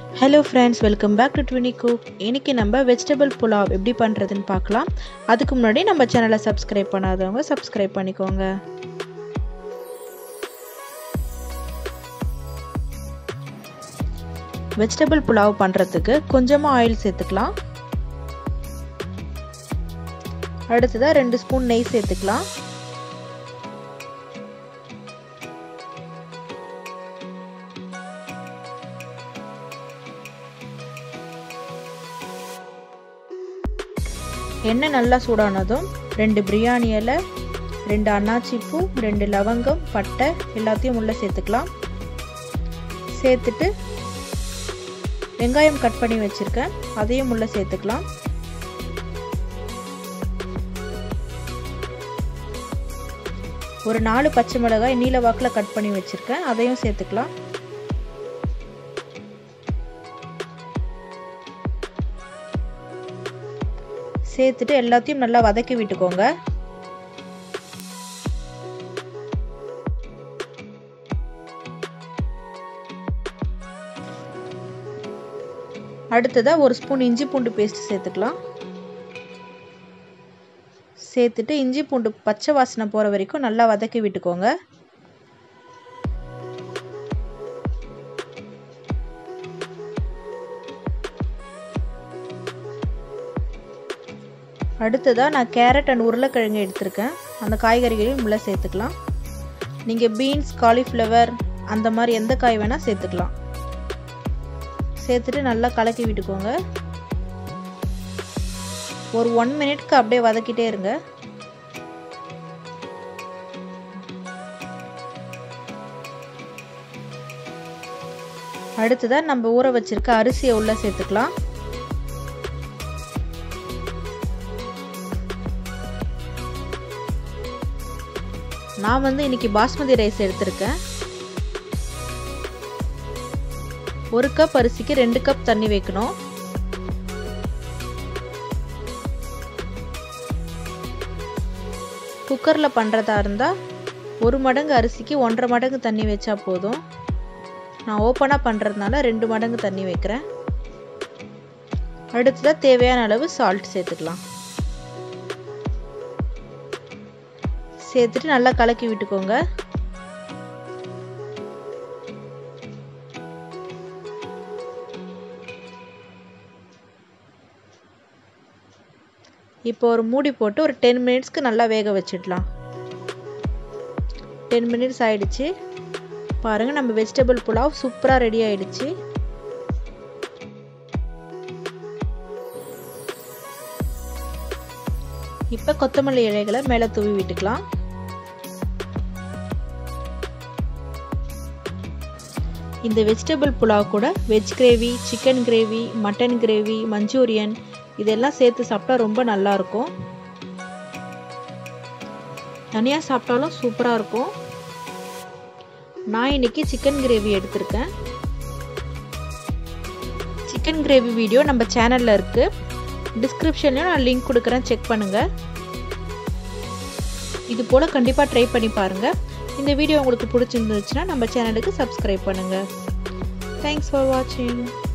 hello friends welcome back to Twinny cook இன்றைக்கி நம்ம vegetable pulao எப்படி பண்ணுறதுன்னு பார்க்கலாம் அதுக்கு முன்னாடி நம்ம சேனலை சப்ஸ்கிரைப் பண்ணாதவங்க சப்ஸ்கிரைப் பண்ணிக்கோங்க வெஜிடபிள் புலாவ் பண்ணுறதுக்கு கொஞ்சமாக ஆயில் சேர்த்துக்கலாம் அடுத்ததாக ரெண்டு ஸ்பூன் நெய் சேர்த்துக்கலாம் எண்ணெய் நல்லா சூடானதும் ரெண்டு பிரியாணி இலை ரெண்டு அன்னாச்சி பூ ரெண்டு லவங்கம் பட்டை எல்லாத்தையும் உள்ளே சேர்த்துக்கலாம் சேர்த்துட்டு வெங்காயம் கட் பண்ணி வச்சுருக்கேன் அதையும் உள்ளே சேர்த்துக்கலாம் ஒரு நாலு பச்சை மிளகாய் நீல வாக்கில் கட் பண்ணி வச்சுருக்கேன் அதையும் சேர்த்துக்கலாம் சேர்த்துட்டு எல்லாத்தையும் நல்லா வதக்கி விட்டுக்கோங்க அடுத்ததாக ஒரு ஸ்பூன் இஞ்சி பூண்டு பேஸ்ட் சேர்த்துக்கலாம் சேர்த்துட்டு இஞ்சி பூண்டு பச்சை வாசனை போகிற வரைக்கும் நல்லா வதக்கி விட்டுக்கோங்க அடுத்ததாக நான் கேரட் அண்ட் உருளைக்கிழங்கு எடுத்திருக்கேன் அந்த காய்கறிகளையும் உள்ளே சேர்த்துக்கலாம் நீங்கள் பீன்ஸ் காலிஃப்ளவர் அந்த மாதிரி எந்த காய் வேணால் சேர்த்துக்கலாம் சேர்த்துட்டு நல்லா கலக்கி விட்டுக்கோங்க ஒரு ஒன் மினிட்க்கு அப்படியே வதக்கிட்டே இருங்க அடுத்ததாக நம்ம ஊற வச்சிருக்க அரிசியை உள்ளே சேர்த்துக்கலாம் நான் வந்து இன்னைக்கு பாஸ்மதி ரைஸ் எடுத்திருக்கேன் ஒரு கப் அரிசிக்கு ரெண்டு கப் தண்ணி வைக்கணும் குக்கரில் பண்ணுறதா இருந்தால் ஒரு மடங்கு அரிசிக்கு ஒன்றரை மடங்கு தண்ணி வச்சா போதும் நான் ஓப்பனாக பண்ணுறதுனால ரெண்டு மடங்கு தண்ணி வைக்கிறேன் அடுத்ததாக தேவையான அளவு சால்ட் சேர்த்துக்கலாம் சேர்த்துட்டு நல்லா கலக்கி விட்டுக்கோங்க இப்போ ஒரு மூடி போட்டு ஒரு டென் மினிட்ஸ்க்கு நல்லா வேக வச்சிடலாம் டென் மினிட்ஸ் ஆயிடுச்சு பாருங்கள் நம்ம வெஜிடபிள் புலாவ் சூப்பராக ரெடி ஆயிடுச்சு இப்போ கொத்தமல்லி இலைகளை மேலே தூவி விட்டுக்கலாம் இந்த வெஜிடபிள் புலாவ் கூட veg gravy chicken gravy mutton gravy manchurian இதெல்லாம் சேர்த்து சாப்பிட்டா ரொம்ப நல்லாயிருக்கும் தனியாக சாப்பிட்டாலும் சூப்பராக இருக்கும் நான் இன்னைக்கு சிக்கன் கிரேவி எடுத்திருக்கேன் சிக்கன் கிரேவி வீடியோ நம்ம சேனலில் இருக்குது டிஸ்கிரிப்ஷன்லையும் நான் லிங்க் கொடுக்குறேன் செக் பண்ணுங்கள் இது போல் கண்டிப்பாக ட்ரை பண்ணி பாருங்கள் இந்த வீடியோ உங்களுக்கு பிடிச்சிருந்துச்சுன்னா நம்ம சேனலுக்கு சப்ஸ்கிரைப் பண்ணுங்கள் தேங்க்ஸ் ஃபார் வாட்சிங்